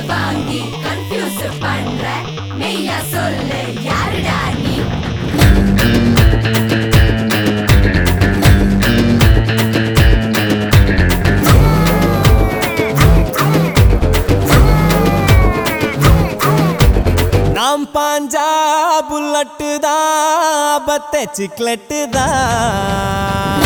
வாங்கி கன்ஃபியூஸ் பண்ற மெய்யா சொல்லு யாருடா நீ நாம் பாஞ்சா புல்லட்டு தான் பத்த சிக்லெட்டு தான்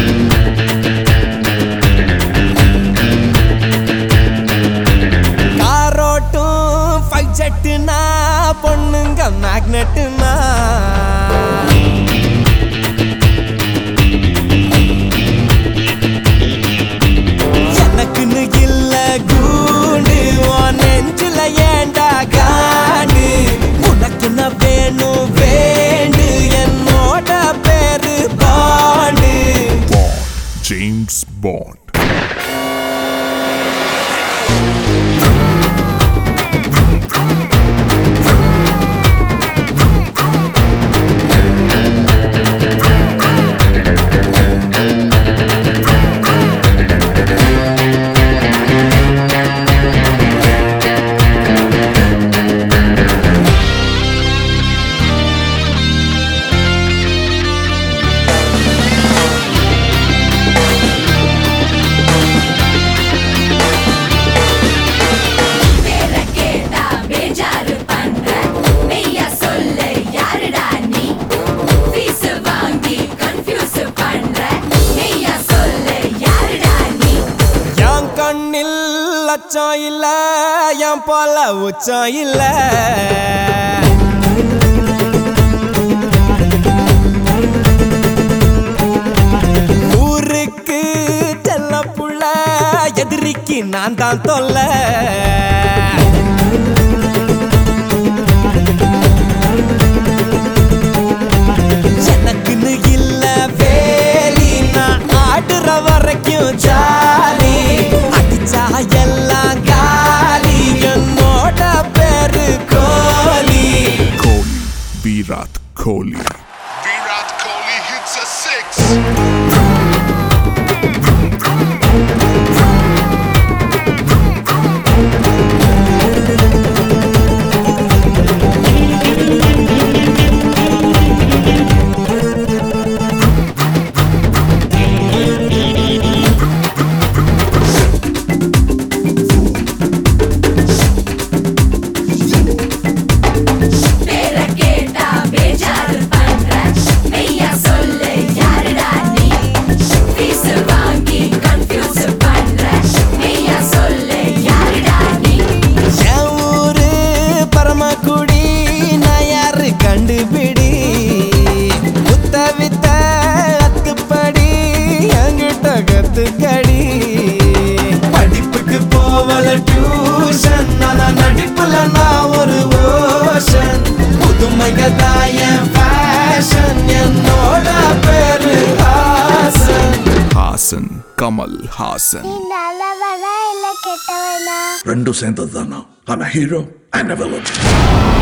காரோட்டும் ஃபைவ் ஜெட்டுனா பொண்ணுங்க மேக்னெட்டுனா எனக்குன்னு இல்ல கூண்டு உன் நெஞ்சில ஏண்டா காண்டு உனக்கு என்ன வேணும் வேண்டு என்னோட பேரு பாண்டு Bond. James Bond. பேர கேட்டா பேஜாரு பண்ற மெய்யா சொல்லு யாருடா நீ ஃபீஸ் வாங்கி கன்ஃபியூஸ் பண்ற மெய்யா சொல்லு யாருடா நீ என் கண்ணில் லட்சம் இல்ல என் போல உச்சம் இல்ல ஊருக்கு செல்ல புள்ள எதிரிக்கு நான் தான் தொல்லை எனக்குன்னு இல்ல வேலி நான் ஆடுற வரைக்கும் ஜாலி அடிச்சா எல்லாம் காலி என்னோட பேரு கோலி Kohli. Virat Kohli. Virat Kohli hits a six. பேர கேட்டா பேஜாரு பண்ற மெய்யா சொல்லு யாருடா நீ ஃபீஸ் வாங்கி கன்ஃபியூஸ் பண்ற மெய்யா சொல்லு யாருடா நீ என் ஊரு பரமக்குடி நான் யாரு கண்டுபிடி புத்த வித்த அத்துப்படி என்கிட்ட கத்துக்கடி படிப்புக்கு போவல டியூஷன் ஆனா நடிப்புல நான் ஒரு ஓஷன் புதுமைக தான் என் ஃபேஷன் என்னோட பேரு ஹாசன் Hassan Kamal Hassan. நீ நல்லவனா இல்ல கெட்டவனா రెండు సేంతదానా ఐఎమ్ హీరో అండ్ విలన్